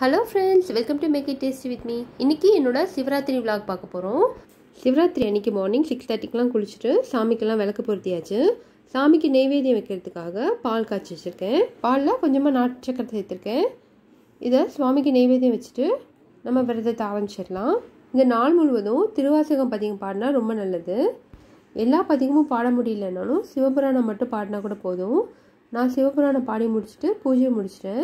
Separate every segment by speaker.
Speaker 1: hello friends welcome to make it taste with me இன்றைக்கி என்னோட Shivaratri vlog பார்க்க போகிறோம் சிவராத்திரி அன்றைக்கி மார்னிங் சிக்ஸ் தேர்ட்டிக்கெலாம் குளிச்சுட்டு சாமிக்கெல்லாம் விளக்கு பொருத்தியாச்சு சாமிக்கு நெய்வேத்தியம் வைக்கிறதுக்காக பால் காய்ச்சி வச்சுருக்கேன் பாலில் கொஞ்சமாக நாட்டு சக்கரை சேர்த்துருக்கேன் இதை சுவாமிக்கு நெய்வேத்தியம் வச்சுட்டு நம்ம விரதத்தை ஆரம்பிச்சிடலாம் இந்த நாள் முழுவதும் திருவாசகம் பதிகம் பாடினா ரொம்ப நல்லது எல்லா பதிகமும் பாட முடியலனாலும் சிவபுராணம் மட்டும் பாடினா கூட போதும் நான் சிவபுராணம் பாடி முடிச்சுட்டு பூஜையை முடிச்சிட்டேன்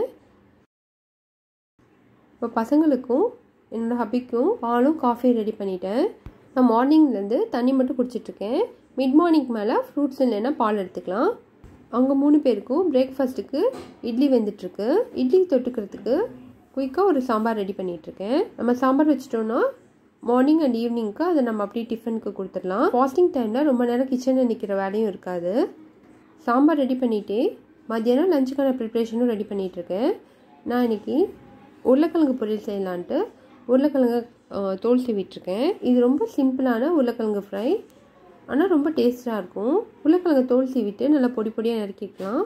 Speaker 1: இப்போ பசங்களுக்கும் என்னோடய ஹபிக்கும் பாலும் காஃபியும் ரெடி பண்ணிட்டேன் நான் மார்னிங்லேருந்து தண்ணி மட்டும் குடிச்சிட்ருக்கேன் மிட் மார்னிங் மேலே ஃப்ரூட்ஸ் இல்லைன்னா பால் எடுத்துக்கலாம் அவங்க மூணு பேருக்கும் பிரேக்ஃபாஸ்ட்டுக்கு இட்லி வெந்துட்டுருக்கு இட்லி தொட்டுக்கிறதுக்கு குயிக்காக ஒரு சாம்பார் ரெடி பண்ணிகிட்ருக்கேன் நம்ம சாம்பார் வச்சிட்டோன்னா மார்னிங் அண்ட் ஈவினிங்க்கு அதை நம்ம அப்படியே டிஃபனுக்கு கொடுத்துடலாம் ஃபாஸ்டிங் டைமில் ரொம்ப நேரம் கிச்சனில் நிற்கிற வேலையும் இருக்காது சாம்பார் ரெடி பண்ணிவிட்டு மத்தியானம் லஞ்சுக்கான ப்ரிப்ரேஷனும் ரெடி பண்ணிகிட்ருக்கேன் நான் இன்றைக்கி உருளைக்கிழங்கு பொரியல் செய்யலான்ட்டு உருளைக்கிழங்கு தோல் சீவிட்டுருக்கேன் இது ரொம்ப சிம்பிளான உருளைக்கிழங்கு ஃப்ரை ஆனால் ரொம்ப டேஸ்ட்டாக இருக்கும் உருளைக்கிழங்கு தோல் சீவிட்டு நல்லா பொடி பொடியாக நறுக்கிக்கலாம்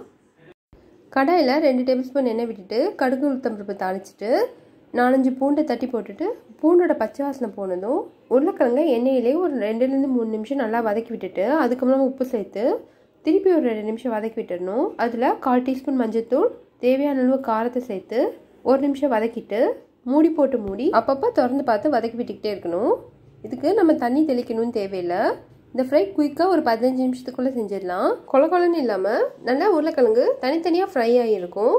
Speaker 1: கடாயில் ரெண்டு டேபிள் ஸ்பூன் எண்ணெய் விட்டுட்டு கடுகு உளுத்தம்பருப்பு தாளிச்சிட்டு நாலஞ்சு பூண்டை தட்டி போட்டுட்டு பூண்டோட பச்சை வாசனை போனதும் உருளைக்கிழங்க எண்ணெயிலே ஒரு ரெண்டுலேருந்து மூணு நிமிஷம் நல்லா வதக்கி விட்டுட்டு அதுக்கப்புறம் உப்பு சேர்த்து திருப்பி ஒரு ரெண்டு நிமிஷம் வதக்கி விட்டுடணும் அதில் கால் டீஸ்பூன் மஞ்சள்தூள் தேவையான அளவு காரத்தை சேர்த்து ஒரு நிமிஷம் வதக்கிட்டு மூடி போட்டு மூடி அப்பப்போ திறந்து பார்த்து வதக்கி விட்டுக்கிட்டே இருக்கணும் இதுக்கு நம்ம தண்ணி தெளிக்கணும்னு தேவையில்லை இந்த ஃப்ரை குயிக்காக ஒரு பதினஞ்சு நிமிஷத்துக்குள்ளே செஞ்சிடலாம் கொல கொலன்னு இல்லாமல் நல்லா உருளைக்கிழங்கு தனித்தனியாக ஃப்ரை ஆகியிருக்கும்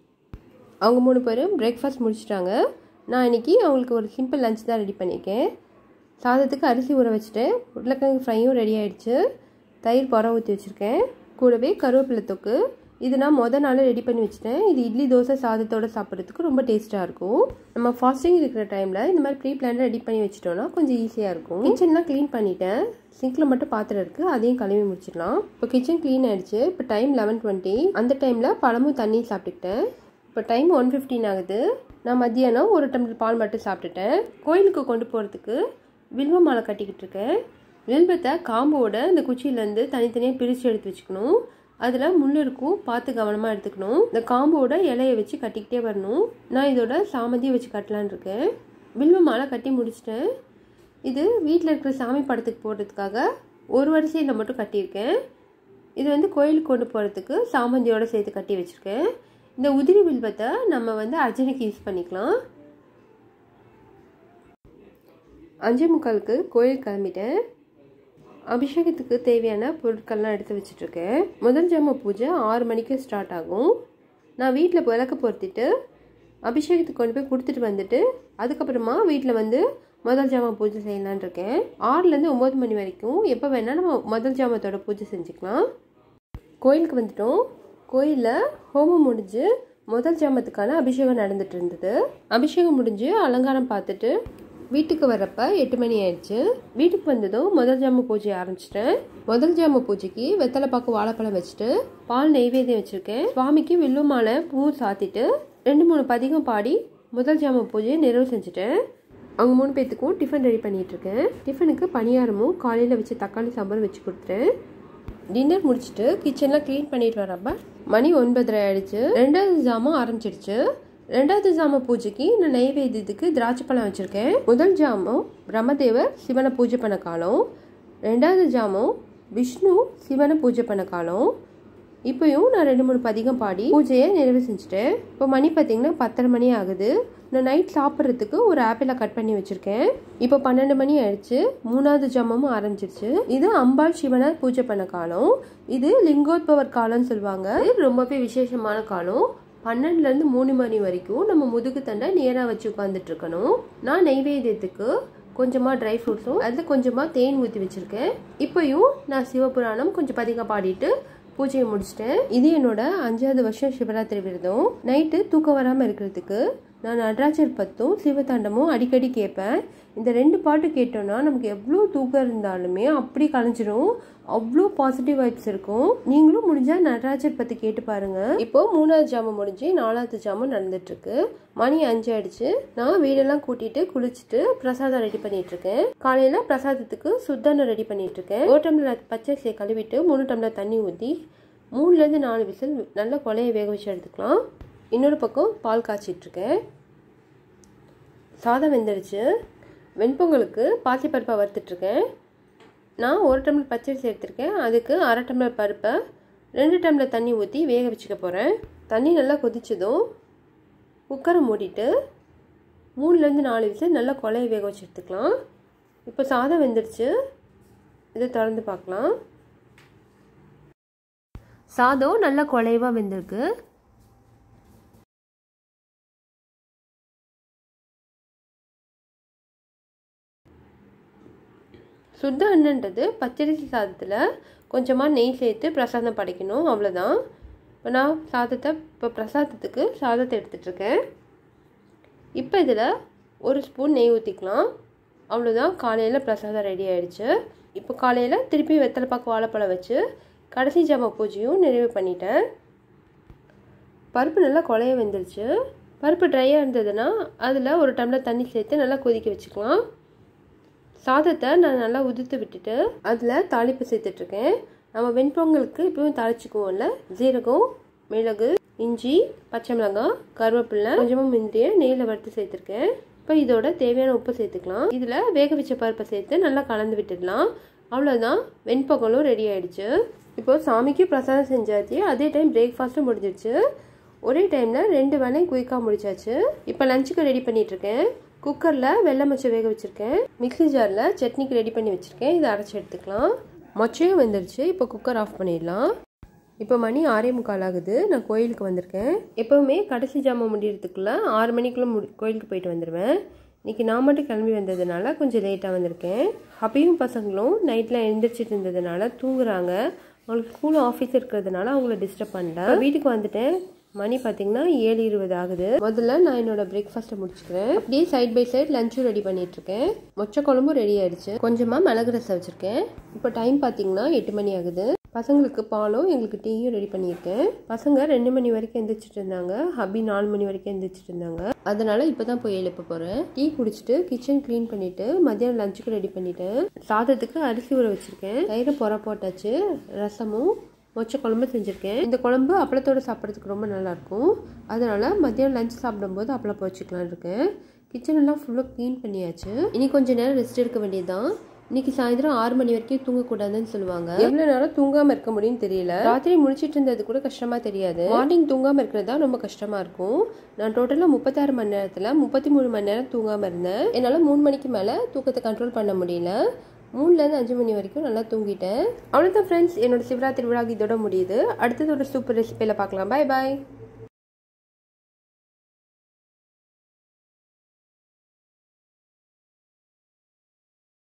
Speaker 1: அவங்க மூணு பேரும் பிரேக்ஃபாஸ்ட் முடிச்சிட்டாங்க நான் இன்றைக்கி அவங்களுக்கு ஒரு சிம்பிள் லஞ்ச் தான் ரெடி பண்ணியிருக்கேன் சாதத்துக்கு அரிசி ஊற வச்சுட்டேன் உருளைக்கிழங்கு ஃப்ரையும் ரெடி ஆகிடுச்சு தயிர் புற ஊற்றி வச்சுருக்கேன் கூடவே கருவேப்பிலை தொக்கு இது நான் மொதல் நாள் ரெடி பண்ணி வச்சுட்டேன் இது இட்லி தோசை சாதத்தோடு சாப்பிட்றதுக்கு ரொம்ப டேஸ்ட்டாக இருக்கும் நம்ம ஃபாஸ்டிங் இருக்கிற டைமில் இந்த மாதிரி ப்ரீ பிளான் ரெடி பண்ணி வச்சிட்டோம்னா கொஞ்சம் ஈஸியாக இருக்கும் கிச்சன்லாம் க்ளீன் பண்ணிட்டேன் சிங்கில் மட்டும் பாத்திரம் இருக்குது அதையும் கழுவி முடிச்சிடலாம் இப்போ கிச்சன் க்ளீன் ஆகிடுச்சு இப்போ டைம் லெவன் டுவெண்ட்டி அந்த டைமில் பழமும் தண்ணி சாப்பிட்டுக்கிட்டேன் இப்போ டைம் ஒன் ஃபிஃப்டீன் ஆகுது நான் மத்தியானம் ஒரு டம்ளர் பால் மட்டும் சாப்பிட்டுட்டேன் கோயிலுக்கு கொண்டு போகிறதுக்கு வில்வ மாலை கட்டிக்கிட்டு இருக்கேன் வில்வத்தை காம்போட இந்த குச்சியிலேருந்து தனித்தனியாக பிரித்து எடுத்து வச்சுக்கணும் அதில் முள் இருக்கும் பார்த்து கவனமாக எடுத்துக்கணும் இந்த காம்போட இலையை வச்சு கட்டிக்கிட்டே வரணும் நான் இதோட சாமந்தியை வச்சு கட்டலான் இருக்கேன் வில்வ மாலை கட்டி முடிச்சிட்டேன் இது வீட்டில் இருக்கிற சாமி படத்துக்கு போடுறதுக்காக ஒரு வரிசையில் மட்டும் கட்டியிருக்கேன் இது வந்து கோயிலுக்கு கொண்டு போகிறதுக்கு சாமந்தியோடு சேர்த்து கட்டி வச்சுருக்கேன் இந்த உதிரி வில்வத்தை நம்ம வந்து அர்ஜனைக்கு யூஸ் பண்ணிக்கலாம் அஞ்சே முக்காலுக்கு கோயில் கிளம்பிட்டேன் அபிஷேகத்துக்கு தேவையான பொருட்கள்லாம் எடுத்து வச்சுட்ருக்கேன் முதல் ஜாம பூஜை ஆறு மணிக்கு ஸ்டார்ட் ஆகும் நான் வீட்டில் விளக்கு பொருத்திட்டு அபிஷேகத்துக்கு கொண்டு போய் கொடுத்துட்டு வந்துட்டு அதுக்கப்புறமா வீட்டில் வந்து முதல் ஜாம பூஜை செய்யலான் இருக்கேன் ஆறுலேருந்து ஒம்பது மணி வரைக்கும் எப்போ வேணால் நம்ம முதல் ஜாமத்தோட பூஜை செஞ்சுக்கலாம் கோயிலுக்கு வந்துட்டோம் கோயிலில் ஹோமம் முடிஞ்சு முதல் ஜாமத்துக்கான அபிஷேகம் நடந்துட்டு இருந்தது அபிஷேகம் முடிஞ்சு அலங்காரம் பார்த்துட்டு வீட்டுக்கு வரப்ப எட்டு மணி ஆயிடுச்சு வீட்டுக்கு வந்ததும் முதல் ஜாம பூஜை ஆரம்பிச்சிட்டேன் முதல் ஜாம பூஜைக்கு வெத்தலை பாக்கு வாழைப்பழம் வச்சுட்டு பால் நெய்வேத்தியம் வச்சுருக்கேன் சுவாமிக்கு வில்லு மாலை பூ சாத்திட்டு ரெண்டு மூணு பதிகம் பாடி முதல் ஜாம பூஜையை நிறைவு செஞ்சுட்டேன் அவங்க மூணு பேர்த்துக்கும் டிஃபன் ரெடி பண்ணிட்டு இருக்கேன் டிஃபனுக்கு பணியாரமும் காலையில் வச்சு தக்காளி சாம்பார் வச்சு கொடுத்துட்டேன் டின்னர் முடிச்சுட்டு கிச்சன்லாம் க்ளீன் பண்ணிட்டு வரப்ப மணி ஒன்பதரை ஆயிடுச்சு ரெண்டாவது ஜாமம் ஆரம்பிச்சிடுச்சு ரெண்டாவது ஜாம பூஜைக்கு நான் நெய்வேத்தியத்துக்கு திராட்சை பழம் வச்சுருக்கேன் முதல் ஜாமம் பிரம்மதேவர் சிவனை பூஜை பண்ண காலம் ரெண்டாவது ஜாமம் விஷ்ணு சிவனை பூஜை பண்ண காலம் இப்போயும் நான் ரெண்டு மூணு பதிகம் பாடி பூஜையை நிறைவு செஞ்சுட்டேன் இப்போ மணி பார்த்தீங்கன்னா பத்தரை மணி ஆகுது நான் நைட் சாப்பிட்றதுக்கு ஒரு ஆப்பிளை கட் பண்ணி வச்சுருக்கேன் இப்போ பன்னெண்டு மணி ஆயிடுச்சு மூணாவது ஜாமமும் ஆரம்பிச்சிருச்சு இது அம்பாள் சிவனை பூஜை பண்ண காலம் இது லிங்கோத்பவர் காலம்னு சொல்லுவாங்க இது ரொம்பவே விசேஷமான காலம் பன்னெண்டுலேருந்து மூணு மணி வரைக்கும் நம்ம முதுகு தண்டை நேராக வச்சு உட்காந்துட்டு இருக்கணும் நான் நெய்வேத்தியத்துக்கு கொஞ்சமாக ட்ரை ஃப்ரூட்ஸும் அதில் கொஞ்சமாக தேன் ஊற்றி வச்சுருக்கேன் இப்போயும் நான் சிவபுராணம் கொஞ்சம் பதிக பாடிட்டு பூஜையை முடிச்சிட்டேன் இது என்னோட அஞ்சாவது வருஷம் சிவராத்திரி விரதம் நைட்டு தூக்கம் வராமல் இருக்கிறதுக்கு நான் நடராஜர் பத்தும் சிவதாண்டமும் அடிக்கடி கேட்பேன் இந்த ரெண்டு பாட்டு கேட்டோன்னா நமக்கு எவ்வளோ தூக்கம் இருந்தாலுமே அப்படி கலைஞ்சிரும் அவ்வளோ பாசிட்டிவ் வைப்ஸ் இருக்கும் நீங்களும் முடிஞ்சால் நடராஜர் பற்றி கேட்டு பாருங்க இப்போ மூணாவது ஜாமம் முடிஞ்சு நாலாவது ஜாமம் நடந்துட்டு இருக்கு மணி அஞ்சு ஆயிடுச்சு நான் வீடெல்லாம் கூட்டிட்டு குளிச்சுட்டு பிரசாதம் ரெடி பண்ணிட்டு இருக்கேன் காலையில பிரசாதத்துக்கு சுத்தண்ணம் ரெடி பண்ணிட்டு இருக்கேன் ஒரு டம்ளர் பச்சரிசியை கழுவிட்டு மூணு டம்ளர் தண்ணி ஊற்றி மூணுலேருந்து நாலு விசில் நல்லா கொலையை வேக வச்சு எடுத்துக்கலாம் இன்னொரு பக்கம் பால் காய்ச்சிட்டு இருக்கேன் சாதம் வெந்துடுச்சு வெண்பொங்கலுக்கு பாசிப்பருப்பை வறுத்துட்ருக்கேன் நான் ஒரு டம்ளர் பச்சரிசி எடுத்திருக்கேன் அதுக்கு அரை டம்ளர் பருப்பை ரெண்டு டம்ளர் தண்ணி ஊற்றி வேக வச்சுக்க போகிறேன் தண்ணி நல்லா கொதிச்சதும் குக்கரை மூடிட்டு மூணுலேருந்து நாலு விசில் நல்லா கொலையை வேக வச்சு எடுத்துக்கலாம் இப்போ சாதம் வெந்துடுச்சு இதை திறந்து பார்க்கலாம் சாதம் நல்லா குலைவாக வெந்திருக்கு சுத்த அன்னன்றது பச்சரிசி சாதத்தில் கொஞ்சமாக நெய் சேர்த்து பிரசாதம் படைக்கணும் அவ்வளோதான் இப்போ நான் சாதத்தை இப்போ பிரசாதத்துக்கு சாதத்தை எடுத்துட்ருக்கேன் இப்போ இதில் ஒரு ஸ்பூன் நெய் ஊற்றிக்கலாம் அவ்வளோதான் காலையில் பிரசாதம் ரெடி ஆகிடுச்சு இப்போ காலையில் திருப்பி வெத்தலை பாக்கு வாழைப்பழம் வச்சு கடைசி ஜாம பூஜையும் நிறைவு பண்ணிட்டேன் பருப்பு நல்லா குழைய வெந்துருச்சு பருப்பு ட்ரையாக இருந்ததுன்னா அதில் ஒரு டம்ளர் தண்ணி சேர்த்து நல்லா கொதிக்க வச்சுக்கலாம் சாதத்தை நான் நல்லா உதிர்த்து விட்டுட்டு அதில் தாளிப்பு சேர்த்துட்ருக்கேன் நம்ம வெண்பொங்கலுக்கு இப்பவும் தாளிச்சுக்குவோம்ல ஜீரகம் மிளகு இஞ்சி பச்சை மிளகாய் கருவேப்பிலை கொஞ்சமாக முந்திய நெய்யில் வறுத்து சேர்த்துருக்கேன் இப்போ இதோட தேவையான உப்பு சேர்த்துக்கலாம் இதில் வேக வச்ச பருப்பை சேர்த்து நல்லா கலந்து விட்டுடலாம் அவ்வளோதான் வெண்பொங்கலும் ரெடி ஆயிடுச்சு இப்போ சாமிக்கு பிரசாதம் செஞ்சாச்சு அதே டைம் பிரேக்ஃபாஸ்ட்டும் முடிஞ்சிடுச்சு ஒரே டைமில் ரெண்டு வேலையும் குயிக்காக முடிச்சாச்சு இப்போ லஞ்சுக்கு ரெடி பண்ணிகிட்ருக்கேன் குக்கரில் வெள்ளை மொச்சை வேக வச்சுருக்கேன் மிக்ஸி ஜாரில் சட்னிக்கு ரெடி பண்ணி வச்சுருக்கேன் இதை அரைச்சி எடுத்துக்கலாம் மொச்சையும் வெந்துருச்சு இப்போ குக்கர் ஆஃப் பண்ணிடலாம் இப்போ மணி ஆறே முக்கால் ஆகுது நான் கோயிலுக்கு வந்திருக்கேன் எப்போவுமே கடைசி ஜாமான் முடியறதுக்குள்ளே ஆறு மணிக்குள்ளே முடி கோயிலுக்கு போயிட்டு வந்துடுவேன் இன்றைக்கி நான் மட்டும் கிளம்பி வந்ததுனால கொஞ்சம் லேட்டாக வந்திருக்கேன் அப்பயும் பசங்களும் நைட்டில் எழுந்திரிச்சிட்டு இருந்ததுனால தூங்குறாங்க அவங்களுக்கு ஸ்கூல் ஆஃபீஸ் இருக்கிறதுனால அவங்கள டிஸ்டர்ப் பண்ணிட்டேன் வீட்டுக்கு வந்துட்டேன் மணி பார்த்தீங்கன்னா ஏழு இருபது ஆகுது முதல்ல நான் என்னோட பிரேக்ஃபாஸ்ட்டை முடிச்சுக்கிறேன் அப்படியே சைட் பை சைட் லஞ்சும் ரெடி பண்ணிட்டு இருக்கேன் மொச்சை குழம்பும் ரெடி ஆயிடுச்சு கொஞ்சமாக மிளகு ரசம் வச்சிருக்கேன் இப்போ டைம் பார்த்தீங்கன்னா எட்டு மணி ஆகுது பசங்களுக்கு பாலும் எங்களுக்கு டீயும் ரெடி பண்ணியிருக்கேன் பசங்க ரெண்டு மணி வரைக்கும் எந்திரிச்சிட்டு இருந்தாங்க ஹபி நாலு மணி வரைக்கும் எந்திரிச்சிட்டு இருந்தாங்க அதனால இப்போ தான் போய் எழுப்ப போகிறேன் டீ குடிச்சிட்டு கிச்சன் க்ளீன் பண்ணிட்டு மத்தியானம் லஞ்சுக்கு ரெடி பண்ணிட்டேன் சாதத்துக்கு அரிசி ஊற வச்சிருக்கேன் தயிரை புற போட்டாச்சு ரசமும் மொச்சை குழம்பு செஞ்சுருக்கேன் இந்த குழம்பு அப்பளத்தோடு சாப்பிட்றதுக்கு ரொம்ப நல்லாயிருக்கும் அதனால் மத்தியானம் லஞ்ச் சாப்பிடும்போது அப்பளம் போச்சுக்கலான் இருக்கேன் கிச்சன் எல்லாம் ஃபுல்லாக க்ளீன் பண்ணியாச்சு இனி கொஞ்சம் நேரம் ரெஸ்ட் எடுக்க வேண்டியதுதான் இன்னைக்கு சாயந்தரம் ஆறு மணி வரைக்கும் தூங்கக்கூடாதுன்னு சொல்லுவாங்க எவ்வளோ நேரம் தூங்காமல் இருக்க முடியும்னு தெரியல ராத்திரி முடிச்சிட்டு இருந்தது கூட கஷ்டமாக தெரியாது மார்னிங் தூங்காமல் இருக்கிறது தான் ரொம்ப கஷ்டமாக இருக்கும் நான் டோட்டலாக முப்பத்தாறு மணி நேரத்தில் முப்பத்தி மூணு மணி நேரம் தூங்காமல் இருந்தேன் என்னால் மூணு மணிக்கு மேலே தூக்கத்தை கண்ட்ரோல் பண்ண முடியல மூணுலேருந்து அஞ்சு மணி வரைக்கும் நல்லா தூங்கிட்டேன் அவ்வளோதான் ஃப்ரெண்ட்ஸ் என்னோட சிவராத்திரி விழா இதோட முடியுது அடுத்தது ஒரு சூப்பர் ரெசிபியில் பார்க்கலாம் பாய் பாய்